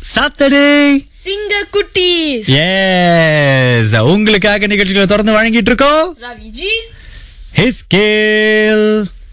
Saturday சிங்க குட்டீஸ் S உங்களுக்காக நிகழ்ச்சிகளை தொடர்ந்து வழங்கிட்டு இருக்கோம் ரவிஜி ஹிஸ்கேல்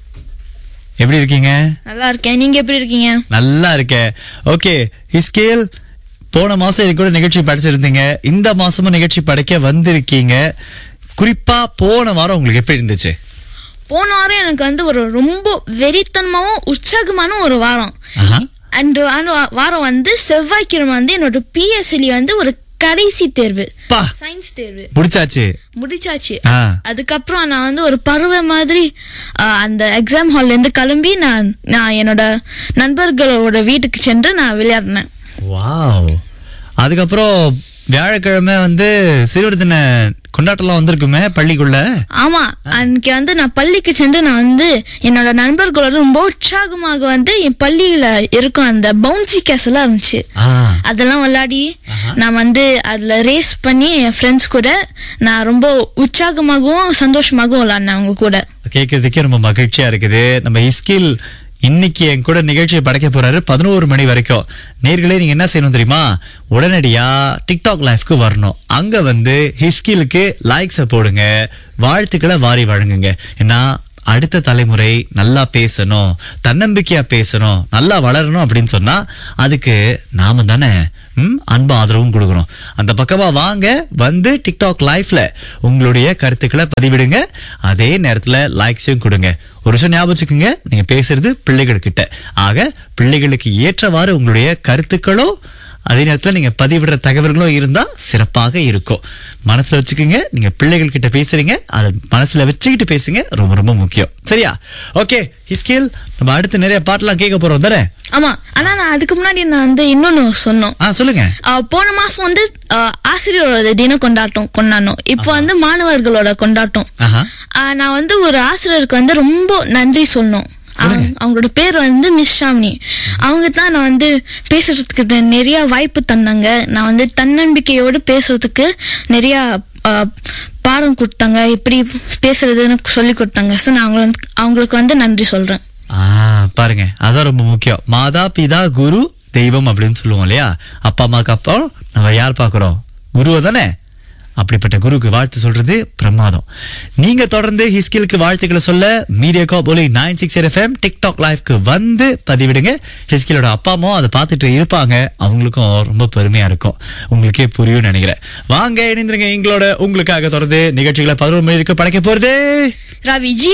எப்படி இருக்கீங்க நல்லா இருக்கேன் நீங்க எப்படி இருக்கீங்க நல்லா இருக்கேன் ஓகே ஹிஸ்கேல் போன மாசம் இது கூட நிகழ்ச்சி படைச்சிருந்தீங்க இந்த மாசமும் நிகழ்ச்சி படைக்க வந்திருக்கீங்க குறிப்பா போன வாரம் உங்களுக்கு எப்படி இருந்துச்சு போன வாரம் எனக்கு வந்து ஒரு ரொம்ப வெறித்தனமாவும் உற்சாகமான ஒரு வாரம் ஆஹா. அண்ட் வாரம் வந்து செவ்வாய்க்கிழமை வந்து என்னோட பிஎஸ்எல்இ வந்து ஒரு கடைசி தேர்வு பா சயின்ஸ் தேர்வு முடிச்சாச்சு முடிச்சாச்சு ஆ. அதுக்கப்புறம் நான் வந்து ஒரு பருவ மாதிரி ஆ, அந்த எக்ஸாம் ஹால்ல இருந்து கிளம்பி நான் நான் என்னோட நண்பர்களோட வீட்டுக்கு சென்று நான் விளையாடினேன் வாவ் அதுக்கப்புறம் வியாழக்கிழமை வந்து சிறுவர் தின கொண்டாட்டம்லாம் வந்திருக்குமே பள்ளிக்குள்ள ஆமா அன்னைக்கு வந்து நான் பள்ளிக்கு சென்று நான் வந்து என்னோட நண்பர்களோட ரொம்ப உற்சாகமாக வந்து என் பள்ளியில இருக்கும் அந்த பவுன்சி கேஸ் எல்லாம் இருந்துச்சு ஆ அதெல்லாம் விளையாடி நான் வந்து அதுல ரேஸ் பண்ணி என் ஃப்ரெண்ட்ஸ் கூட நான் ரொம்ப உற்சாகமாகவும் சந்தோஷமாகவும் விளையாடினேன் அவங்க கூட கேட்கறதுக்கே ரொம்ப மகிழ்ச்சியா இருக்குது நம்ம இஸ்கில் இன்னைக்கு என் கூட நிகழ்ச்சியை படைக்க போறாரு பதினோரு மணி வரைக்கும் நேர்களே நீங்க என்ன செய்யணும் தெரியுமா உடனடியா டிக்டாக் லைஃப்க்கு வரணும் அங்க வந்து ஹிஸ்கிலுக்கு லைக்ஸ போடுங்க வாழ்த்துக்களை வாரி வழங்குங்க ஏன்னா அடுத்த தலைமுறை நல்லா பேசணும் தன்னம்பிக்கையா பேசணும் நல்லா வளரணும் அப்படின்னு சொன்னா அதுக்கு நாம தானே ம், அன்பு ஆதரவும் கொடுக்கணும் அந்த பக்கமா வாங்க வந்து டிக்டாக் லைஃப்ல உங்களுடைய கருத்துக்களை பதிவிடுங்க அதே நேரத்துல லைக்ஸையும் கொடுங்க ஒரு விஷயம் ஞாபகம் வச்சுக்கோங்க நீங்க பேசுறது பிள்ளைகள் கிட்ட ஆக பிள்ளைகளுக்கு ஏற்றவாறு உங்களுடைய கருத்துக்களும் அதே நேரத்துல நீங்க பதிவிடுற தகவல்களும் இருந்தா சிறப்பாக இருக்கும் மனசுல வச்சுக்கோங்க நீங்க பிள்ளைகள் கிட்ட பேசுறீங்க அதை மனசுல வச்சுக்கிட்டு பேசுங்க ரொம்ப ரொம்ப முக்கியம் சரியா ஓகே ஹிஸ்கில் நம்ம அடுத்து நிறைய பாட்டெல்லாம் கேட்க போறோம் தானே ஆமா ஆனா நான் அதுக்கு முன்னாடி நான் வந்து இன்னொன்னு சொன்னோம் ஆ சொல்லுங்க ஆஹ் போன மாசம் வந்து ஆஹ் ஆசிரியரோட தின கொண்டாட்டம் கொண்டாடணும் இப்போ வந்து மாணவர்களோட கொண்டாட்டம் ஆஹா ஆஹ் நான் வந்து ஒரு ஆசிரியருக்கு வந்து ரொம்ப நன்றி சொல்லணும் அவங்க- அவங்களோட பேர் வந்து மிஸ் ஷாமினி அவங்க தான் நான் வந்து பேசுறதுக்கு நெ- நிறைய வாய்ப்பு தந்தாங்க நான் வந்து தன்னம்பிக்கையோடு பேசுறதுக்கு நிறைய ஆஹ், பாடம் கொடுத்தாங்க எப்படி பேசுறதுன்னு சொல்லி கொடுத்தாங்க ஸோ நான் அவங்கள வந்து- அவங்களுக்கு வந்து நன்றி சொல்றேன் ஆ பாருங்க அதான் ரொம்ப முக்கியம் மாதா பிதா குரு தெய்வம் அப்படின்னு சொல்லுவோம் இல்லையா அப்பா அம்மாக்கு அப்புறம் நம்ம யார் பாக்குறோம் குருவை தானே அப்படிப்பட்ட குருவுக்கு வாழ்த்து சொல்றது பிரமாதம் நீங்க தொடர்ந்து ஹிஸ்கிலுக்கு வாழ்த்துக்களை சொல்ல மீடியா காப் Oli nine six FM TikTok லைவ்க்கு வந்து பதிவிடுங்க ஹிஸ்கிலோட அப்பா அம்மாவும் அதை பார்த்துட்டு இருப்பாங்க அவங்களுக்கும் ரொம்ப பெருமையா இருக்கும் உங்களுக்கே புரியும் நினைக்கிறேன் வாங்க இணைந்திருங்க எங்களோட உங்களுக்காக தொடர்ந்து நிகழ்ச்சிகளை பதினோரு மணி வரைக்கும் படைக்க போறது ரவிஜி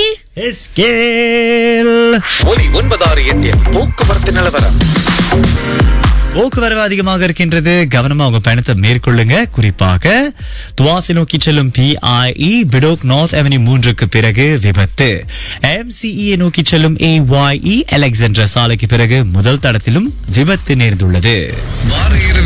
ஹிஸ்கில் ஒலி ஒன்பதாறு எட்டில் போக்குவரத்து நிலவரம் போக்குவரவு அதிகமாக இருக்கின்றது கவனமா உங்க பயணத்தை மேற்கொள்ளுங்க குறிப்பாக துவாசி நோக்கி செல்லும் பிஐஇ பிடோக் நார்த் அவென்யூ மூன்றுக்கு பிறகு விபத்து எம்சிஇ நோக்கி செல்லும் ஏஒய்இ அலெக்சாண்டர் சாலைக்கு பிறகு முதல் தடத்திலும் விபத்து நேர்ந்துள்ளது வார இறுதி